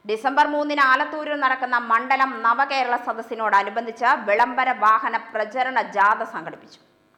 December മൂന്നിന് ആലത്തൂരിൽ നടക്കുന്ന മണ്ഡലം നവകേരള സദസ്സിനോടനുബന്ധിച്ച് വിളംബര വാഹന പ്രചരണ ജാഥ സംഘടിപ്പിച്ചു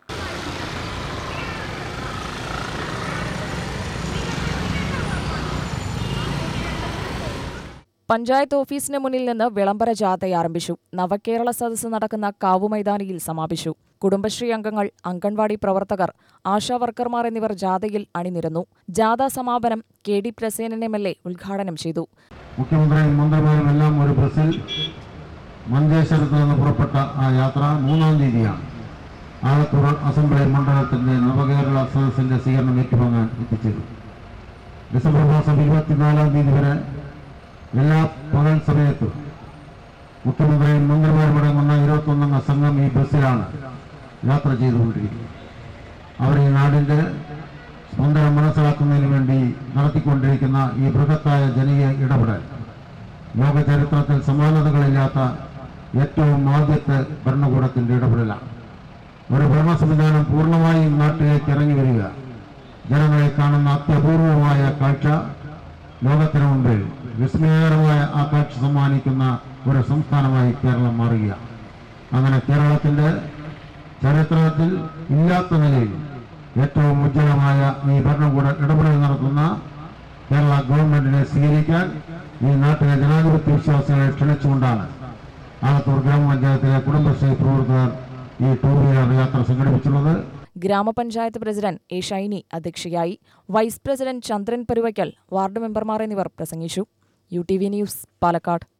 പഞ്ചായത്ത് ഓഫീസിന് മുന്നിൽ നിന്ന് വിളംബര ജാഥ ആരംഭിച്ചു നവകേരള സദസ്സ് നടക്കുന്ന കാവുമൈതാനിയിൽ സമാപിച്ചു കുടുംബശ്രീ അംഗങ്ങൾ അംഗൻവാടി പ്രവർത്തകർ ആശാ വർക്കർമാർ എന്നിവർ ജാഥയിൽ അണിനിരന്നു ജാഥ സമാപനം K D Prasenan M L A ഉദ്ഘാടനം ചെയ്തു മുഖ്യമന്ത്രിയും മന്ത്രിമാരും എല്ലാം ഒരു ബസ്സിൽ മഞ്ചേശ്വരത്ത് നിന്ന് പുറപ്പെട്ട ആ യാത്ര മൂന്നാം തീയതിയാണ് ആലത്തൂർ അസംബ്ലി മണ്ഡലത്തിന്റെ നവകേരള സദസ്സിന്റെ സ്വീകരണം ഏറ്റുവാങ്ങാൻ എത്തിച്ചത് ഡിസംബർ മാസം ഇരുപത്തിനാലാം തീയതി വരെ എല്ലാ പകൽ സമയത്തും മുഖ്യമന്ത്രിയും മന്ത്രിമാരും അടങ്ങുന്ന ഇരുപത്തൊന്നംഗ സംഘം ഈ ബസ്സിലാണ് യാത്ര ചെയ്തുകൊണ്ടിരിക്കുന്നത് അവർ ഈ നാടിന്റെ സ്പന്ദനം മനസ്സിലാക്കുന്നതിന് വേണ്ടി നടത്തിക്കൊണ്ടിരിക്കുന്ന ഈ ബൃഹത്തായ ജനകീയ ഇടപെടൽ ലോക ചരിത്രത്തിൽ സമാനതകളില്ലാത്ത ഏറ്റവും ആദ്യത്തെ ഭരണകൂടത്തിന്റെ ഇടപെടലാണ് ഒരു ഭരണ സംവിധാനം പൂർണ്ണമായും നാട്ടിലേക്ക് ഇറങ്ങി വരിക ജനങ്ങളെ കാണുന്ന അത്യപൂർവമായ കാഴ്ച ലോകത്തിന് മുമ്പിൽ വിസ്മയകരമായ ആ കാഴ്ച സമ്മാനിക്കുന്ന ഒരു സംസ്ഥാനമായി കേരളം മാറുക അങ്ങനെ കേരളത്തിന്റെ ചരിത്രത്തിൽ ഇല്ലാത്ത നിലയിൽ ഏറ്റവും ഉജ്ജ്വലമായ ഈ ഭരണകൂട ഇടപെടൽ നടത്തുന്ന കേരള ഗവൺമെന്റിനെ സ്വീകരിക്കാൻ ഈ നാട്ടിലെ ജനാധിപത്യ വിശ്വാസികളെ ക്ഷണിച്ചുകൊണ്ടാണ് ആലത്തൂർ ഗ്രാമപഞ്ചായത്തിലെ കുടുംബശ്രീ പ്രവർത്തകർ ഈ ടൂ വീലർ യാത്ര സംഘടിപ്പിച്ചുള്ളത് ഗ്രാമപഞ്ചായത്ത് പ്രസിഡന്റ് എ ഷൈനി അധ്യക്ഷയായി vice president Chandran Paruvaykkal ward മെമ്പർമാർ എന്നിവർ പ്രസംഗിച്ചു U T V news Palakkad